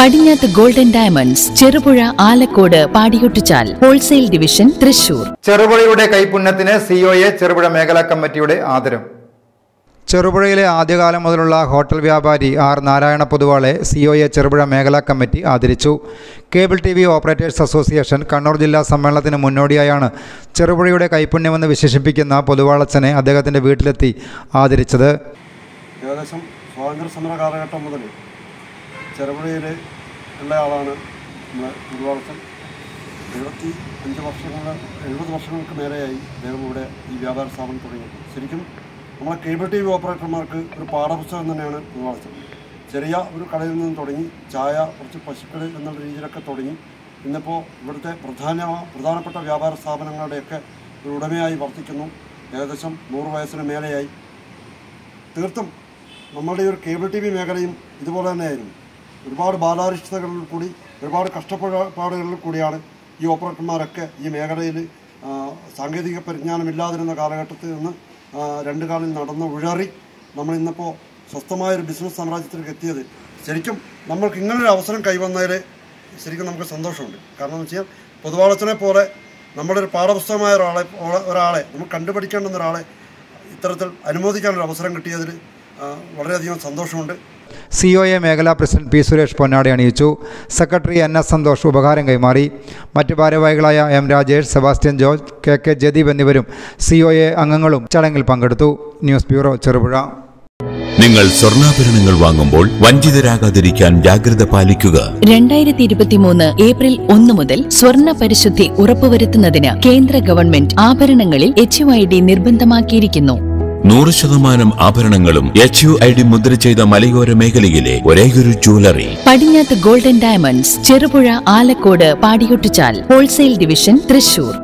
പടിഞ്ഞാത്ത് golden diamonds Cherupuzha Alakode Padiyottuchal wholesale division Thrissur ചെറുപുഴയുടെ കൈപുണ്യത്തിന് COA Cherupuzha മേഖലാ കമ്മിറ്റിയുടെ ആദരം ചെറുപുഴയിലെ ആദ്യകാലം മുതലുള്ള ഹോട്ടൽ വ്യാപാരി ആർ നാരായണ പൊതുവാളെ സിഒഎ ചെറുപുഴ മേഖലാ കമ്മിറ്റി ആദരിച്ചു cable T V operators association Kannur ജില്ലാ സമ്മേളനത്തിന് മുന്നോടിയായാണ് ചെറുപുഴയുടെ കൈപുണ്യമെന്ന് വിശേഷിപ്പിക്കുന്ന പൊതുവാളച്ചനെ അദ്ദേഹത്തിൻ്റെ വീട്ടിലെത്തി ആദരിച്ചത് ഏകദേശം സ്വാതന്ത്ര്യ സമര കാലഘട്ടം മുതൽ ചെറുപുഴയിൽ ഉള്ള ആളാണ് നമ്മുടെ ഗുരുവാളച്ചൻ എഴുപത്തി അഞ്ച് വർഷങ്ങൾ എഴുപത് വർഷങ്ങൾക്ക് മേലെയായി അദ്ദേഹം ഇവിടെ ഈ വ്യാപാര സ്ഥാപനം തുടങ്ങി ശരിക്കും നമ്മളെ കേബിൾ ടി വി ഓപ്പറേറ്റർമാർക്ക് ഒരു പാഠപുസ്തകം തന്നെയാണ് ഗുരുവാളച്ചൻ ചെറിയ ഒരു കടയിൽ നിന്ന് തുടങ്ങി ചായ കുറച്ച് പശുക്കൾ എന്നുള്ള രീതിയിലൊക്കെ തുടങ്ങി ഇന്നിപ്പോൾ ഇവിടുത്തെ പ്രധാന പ്രധാനപ്പെട്ട വ്യാപാര സ്ഥാപനങ്ങളുടെയൊക്കെ ഒരു ഉടമയായി വർത്തിക്കുന്നു ഏകദേശം നൂറ് വയസ്സിന് മേലെയായി തീർത്തും നമ്മളുടെ ഈ ഒരു കേബിൾ ടി വി മേഖലയും ഇതുപോലെ തന്നെയായിരുന്നു ഒരുപാട് ബാലാരിഷ്ടതകളിൽ കൂടി ഒരുപാട് കഷ്ടപ്പാടുകളിൽ കൂടിയാണ് ഈ ഓപ്പറേറ്റർമാരൊക്കെ ഈ മേഖലയിൽ ആ, സാങ്കേതിക പരിജ്ഞാനമില്ലാതിരുന്ന കാലഘട്ടത്തിൽ നിന്ന് ആ, രണ്ട് കാലിൽ നടന്ന് ഉഴറി നമ്മൾ ഇന്നിപ്പോൾ സ്വസ്ഥമായൊരു ബിസിനസ് സാമ്രാജ്യത്തിലേക്ക് എത്തിയത് ശരിക്കും നമ്മൾക്ക് ഇങ്ങനൊരു അവസരം കൈവന്നതിൽ ശരിക്കും നമുക്ക് സന്തോഷമുണ്ട് കാരണം എന്ന് വെച്ചാൽ പൊതുവാളച്ചനെ പോലെ നമ്മുടെ ഒരു പാഠപുസ്തകമായ ഒരാളെ ഒരാളെ നമുക്ക് കണ്ടുപഠിക്കേണ്ടുന്ന ഒരാളെ ഇത്തരത്തിൽ അനുമോദിക്കാനൊരു അവസരം കിട്ടിയതിൽ ആ, വളരെയധികം സന്തോഷമുണ്ട് സി ഒ എ മേഖലാ പ്രസിഡന്റ് പി സുരേഷ് പൊന്നാടി അണിയിച്ചു സെക്രട്ടറി എൻ എസ് സന്തോഷ് ഉപകാരം കൈമാറി മറ്റ് ഭാരവാഹികളായ M Rajesh Sebastian George K K Jadeeb എന്നിവരും സി ഒ എ അംഗങ്ങളും ചടങ്ങിൽ പങ്കെടുത്തു ന്യൂസ് ബ്യൂറോ ചെറുപുഴ നിങ്ങൾ സ്വർണ്ണാഭരണങ്ങൾ വാങ്ങുമ്പോൾ വഞ്ചിതരാകാതിരിക്കാൻ ജാഗ്രത പാലിക്കുക രണ്ടായിരത്തി ഇരുപത്തിമൂന്ന് ഏപ്രിൽ ഒന്ന് മുതൽ സ്വർണ്ണ പരിശുദ്ധി ഉറപ്പുവരുത്തുന്നതിന് കേന്ദ്ര ഗവൺമെന്റ് ആഭരണങ്ങളിൽ എച്ച് യു ഐ ഡി നിർബന്ധമാക്കിയിരിക്കുന്നു നൂറ് ശതമാനം ആഭരണങ്ങളും എച്ച് യു ഐ ഡി മുദ്ര ചെയ്ത മലയോര മേഖലയിലെ ഒരേയൊരു jewellery Padinjath golden diamonds Cherupuzha Alakode Padiyottuchal wholesale division Thrissur